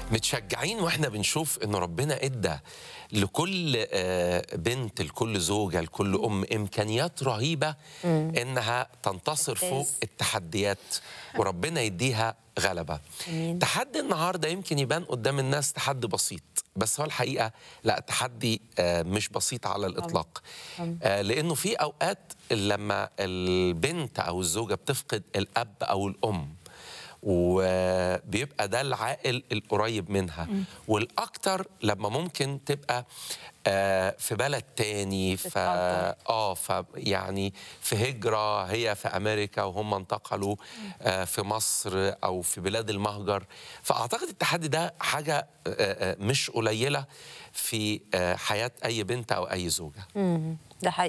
متشجعين واحنا بنشوف ان ربنا ادى لكل آه، بنت لكل زوجه لكل ام امكانيات رهيبه انها تنتصر تمتاز. فوق التحديات وربنا يديها غلبه أمين. تحدي النهارده يمكن يبان قدام الناس تحدي بسيط بس هو الحقيقه لا تحدي آه، مش بسيط على الاطلاق آه، لانه في اوقات لما البنت او الزوجه بتفقد الاب او الام وبيبقى ده العائل القريب منها والاكتر لما ممكن تبقى آه، في بلد تاني ف تتعطل. اه ف يعني في هجره هي في امريكا وهم انتقلوا آه، في مصر او في بلاد المهجر فاعتقد التحدي ده حاجه آه، آه، مش قليله في آه، حياه اي بنت او اي زوجه ده حقيقي